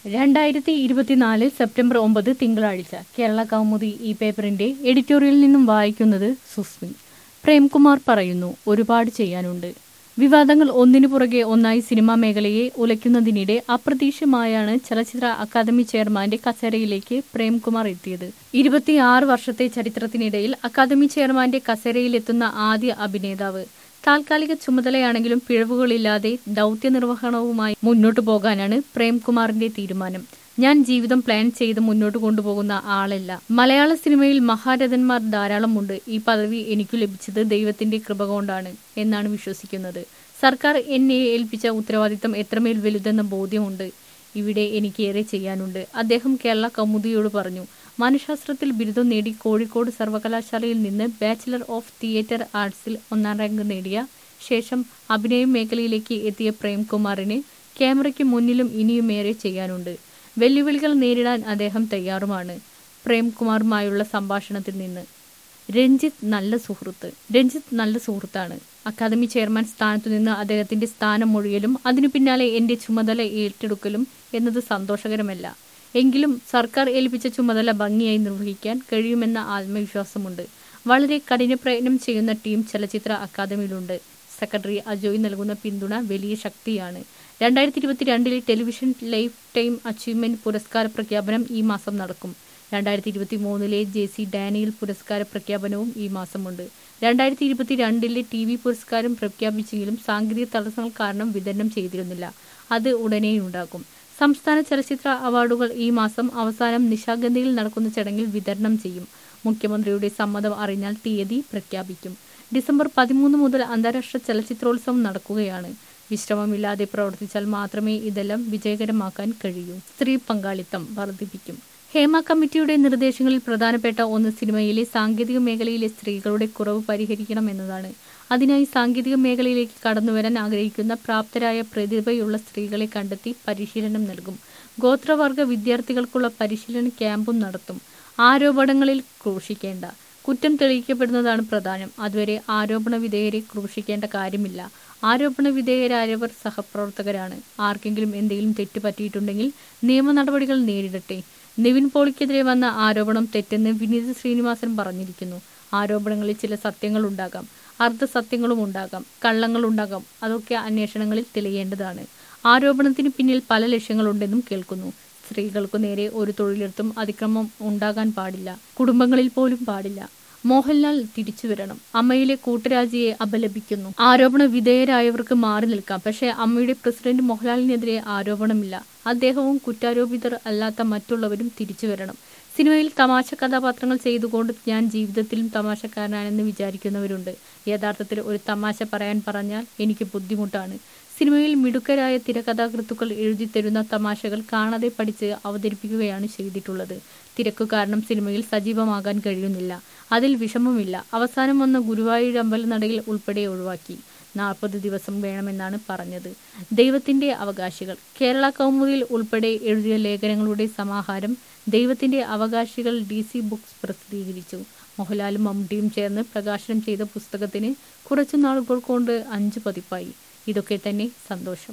രണ്ടായിരത്തി ഇരുപത്തിനാല് സെപ്റ്റംബർ ഒമ്പത് തിങ്കളാഴ്ച കേരള കൗമുദി ഈ പേപ്പറിന്റെ എഡിറ്റോറിയലിൽ നിന്നും വായിക്കുന്നത് സുസ്മി പ്രേംകുമാർ പറയുന്നു ഒരുപാട് ചെയ്യാനുണ്ട് വിവാദങ്ങൾ ഒന്നിനു പുറകെ ഒന്നായി സിനിമാ മേഖലയെ ഉലയ്ക്കുന്നതിനിടെ അപ്രതീക്ഷിതമായാണ് ചലച്ചിത്ര അക്കാദമി ചെയർമാന്റെ കസേരയിലേക്ക് പ്രേംകുമാർ എത്തിയത് ഇരുപത്തിയാറ് വർഷത്തെ ചരിത്രത്തിനിടയിൽ അക്കാദമി ചെയർമാന്റെ കസേരയിലെത്തുന്ന ആദ്യ അഭിനേതാവ് താൽക്കാലിക ചുമതലയാണെങ്കിലും പിഴവുകളില്ലാതെ ദൗത്യ നിർവഹണവുമായി മുന്നോട്ടു പോകാനാണ് പ്രേംകുമാറിന്റെ തീരുമാനം ഞാൻ ജീവിതം പ്ലാൻ ചെയ്ത് മുന്നോട്ട് കൊണ്ടുപോകുന്ന ആളല്ല മലയാള സിനിമയിൽ മഹാരഥന്മാർ ധാരാളമുണ്ട് ഈ പദവി എനിക്കു ലഭിച്ചത് ദൈവത്തിന്റെ കൃപ കൊണ്ടാണ് എന്നാണ് വിശ്വസിക്കുന്നത് സർക്കാർ എന്നെ ഏൽപ്പിച്ച ഉത്തരവാദിത്തം എത്രമേൽ വലുതെന്ന ബോധ്യമുണ്ട് ഇവിടെ എനിക്കേറെ ചെയ്യാനുണ്ട് അദ്ദേഹം കേരള കൗമുദിയോട് പറഞ്ഞു മനഃശാസ്ത്രത്തിൽ ബിരുദം നേടി കോഴിക്കോട് സർവകലാശാലയിൽ നിന്ന് ബാച്ചിലർ ഓഫ് തിയേറ്റർ ആർട്സിൽ ഒന്നാം റാങ്ക് നേടിയ ശേഷം അഭിനയ മേഖലയിലേക്ക് എത്തിയ പ്രേംകുമാറിന് ക്യാമറയ്ക്ക് മുന്നിലും ഇനിയുമേറെ ചെയ്യാനുണ്ട് വെല്ലുവിളികൾ നേരിടാൻ അദ്ദേഹം തയ്യാറുമാണ് പ്രേംകുമാറുമായുള്ള സംഭാഷണത്തിൽ നിന്ന് രഞ്ജിത്ത് നല്ല സുഹൃത്ത് രഞ്ജിത്ത് നല്ല സുഹൃത്താണ് അക്കാദമി ചെയർമാൻ സ്ഥാനത്തു നിന്ന് അദ്ദേഹത്തിന്റെ സ്ഥാനം ഒഴിയലും അതിനു പിന്നാലെ എന്റെ ചുമതല ഏറ്റെടുക്കലും എന്നത് സന്തോഷകരമല്ല എങ്കിലും സർക്കാർ ഏൽപ്പിച്ച ചുമതല ഭംഗിയായി നിർവഹിക്കാൻ കഴിയുമെന്ന ആത്മവിശ്വാസമുണ്ട് വളരെ കഠിന പ്രയത്നം ചെയ്യുന്ന ടീം ചലച്ചിത്ര അക്കാദമിയിലുണ്ട് സെക്രട്ടറി അജോയ് നൽകുന്ന പിന്തുണ വലിയ ശക്തിയാണ് രണ്ടായിരത്തി ഇരുപത്തിരണ്ടിലെ ടെലിവിഷൻ ലൈഫ് ടൈം അച്ചീവ്മെന്റ് പുരസ്കാര പ്രഖ്യാപനം ഈ മാസം നടക്കും രണ്ടായിരത്തി ഇരുപത്തി മൂന്നിലെ ജെ സി ഡാനിയൽ പുരസ്കാര പ്രഖ്യാപനവും ഈ മാസമുണ്ട് രണ്ടായിരത്തി ഇരുപത്തിരണ്ടിലെ ടി വി പുരസ്കാരം പ്രഖ്യാപിച്ചെങ്കിലും സാങ്കേതിക തടസ്സങ്ങൾ കാരണം വിതരണം ചെയ്തിരുന്നില്ല അത് ഉടനെയുണ്ടാകും സംസ്ഥാന ചലച്ചിത്ര അവാർഡുകൾ ഈ മാസം അവസാനം നിശാഗന്ധിയിൽ നടക്കുന്ന ചടങ്ങിൽ വിതരണം ചെയ്യും മുഖ്യമന്ത്രിയുടെ സമ്മതം അറിഞ്ഞാൽ തീയതി പ്രഖ്യാപിക്കും ഡിസംബർ പതിമൂന്ന് മുതൽ അന്താരാഷ്ട്ര ചലച്ചിത്രോത്സവം നടക്കുകയാണ് വിശ്രമമില്ലാതെ പ്രവർത്തിച്ചാൽ മാത്രമേ ഇതെല്ലാം വിജയകരമാക്കാൻ കഴിയൂ സ്ത്രീ പങ്കാളിത്തം വർദ്ധിപ്പിക്കും ഹേമ കമ്മിറ്റിയുടെ നിർദ്ദേശങ്ങളിൽ പ്രധാനപ്പെട്ട ഒന്ന് സിനിമയിലെ സാങ്കേതിക മേഖലയിലെ സ്ത്രീകളുടെ കുറവ് പരിഹരിക്കണം എന്നതാണ് അതിനായി സാങ്കേതിക മേഖലയിലേക്ക് കടന്നുവരാൻ ആഗ്രഹിക്കുന്ന പ്രാപ്തരായ പ്രതിഭയുള്ള സ്ത്രീകളെ കണ്ടെത്തി പരിശീലനം നൽകും ഗോത്രവർഗ വിദ്യാർത്ഥികൾക്കുള്ള പരിശീലന ക്യാമ്പും നടത്തും ആരോപണങ്ങളിൽ ക്രൂശിക്കേണ്ട കുറ്റം തെളിയിക്കപ്പെടുന്നതാണ് പ്രധാനം അതുവരെ ആരോപണ വിധേയരെ ക്രൂശിക്കേണ്ട കാര്യമില്ല ആരോപണ വിധേയരായവർ സഹപ്രവർത്തകരാണ് ആർക്കെങ്കിലും എന്തെങ്കിലും തെറ്റ് പറ്റിയിട്ടുണ്ടെങ്കിൽ നിയമ നടപടികൾ നേരിടട്ടെ നിവിൻ പോളിക്കെതിരെ വന്ന ആരോപണം തെറ്റെന്ന് വിനീത് ശ്രീനിവാസൻ പറഞ്ഞിരിക്കുന്നു ആരോപണങ്ങളിൽ ചില സത്യങ്ങൾ ഉണ്ടാകാം അർദ്ധസത്യങ്ങളും ഉണ്ടാകാം കള്ളങ്ങൾ ഉണ്ടാകാം അതൊക്കെ അന്വേഷണങ്ങളിൽ തെളിയേണ്ടതാണ് ആരോപണത്തിന് പിന്നിൽ പല ലക്ഷ്യങ്ങളുണ്ടെന്നും കേൾക്കുന്നു സ്ത്രീകൾക്കു നേരെ ഒരു തൊഴിലിടത്തും അതിക്രമം ഉണ്ടാകാൻ പാടില്ല കുടുംബങ്ങളിൽ പോലും പാടില്ല മോഹൻലാൽ തിരിച്ചു വരണം അമ്മയിലെ കൂട്ടരാജിയെ അപലപിക്കുന്നു ആരോപണ വിധേയരായവർക്ക് മാറി നിൽക്കാം പക്ഷേ അമ്മയുടെ പ്രസിഡന്റ് മോഹൻലാലിനെതിരെ ആരോപണമില്ല അദ്ദേഹവും കുറ്റാരോപിതർ അല്ലാത്ത മറ്റുള്ളവരും തിരിച്ചു വരണം സിനിമയിൽ തമാശ കഥാപാത്രങ്ങൾ ചെയ്തുകൊണ്ട് ഞാൻ ജീവിതത്തിലും തമാശക്കാരനാണെന്ന് വിചാരിക്കുന്നവരുണ്ട് യഥാർത്ഥത്തിൽ ഒരു തമാശ പറയാൻ പറഞ്ഞാൽ എനിക്ക് ബുദ്ധിമുട്ടാണ് സിനിമയിൽ മിടുക്കരായ തിരക്കഥാകൃത്തുക്കൾ എഴുതിത്തരുന്ന തമാശകൾ കാണാതെ പഠിച്ച് അവതരിപ്പിക്കുകയാണ് ചെയ്തിട്ടുള്ളത് തിരക്കു കാരണം സിനിമയിൽ സജീവമാകാൻ കഴിയുന്നില്ല അതിൽ വിഷമമില്ല അവസാനം വന്ന ഗുരുവായൂർ അമ്പലനടയിൽ ഉൾപ്പെടെ ഒഴിവാക്കി നാൽപ്പത് ദിവസം വേണമെന്നാണ് പറഞ്ഞത് ദൈവത്തിന്റെ അവകാശികൾ കേരള കൗമുദിയിൽ ഉൾപ്പെടെ എഴുതിയ ലേഖനങ്ങളുടെ സമാഹാരം ദൈവത്തിന്റെ അവകാശികൾ ഡി സി ബുക്സ് പ്രസിദ്ധീകരിച്ചു മോഹൻലാലും മമ്മൂട്ടിയും ചേർന്ന് പ്രകാശനം ചെയ്ത പുസ്തകത്തിന് കുറച്ചു നാളുകൾ കൊണ്ട് അഞ്ച് പതിപ്പായി ഇതൊക്കെ തന്നെ സന്തോഷം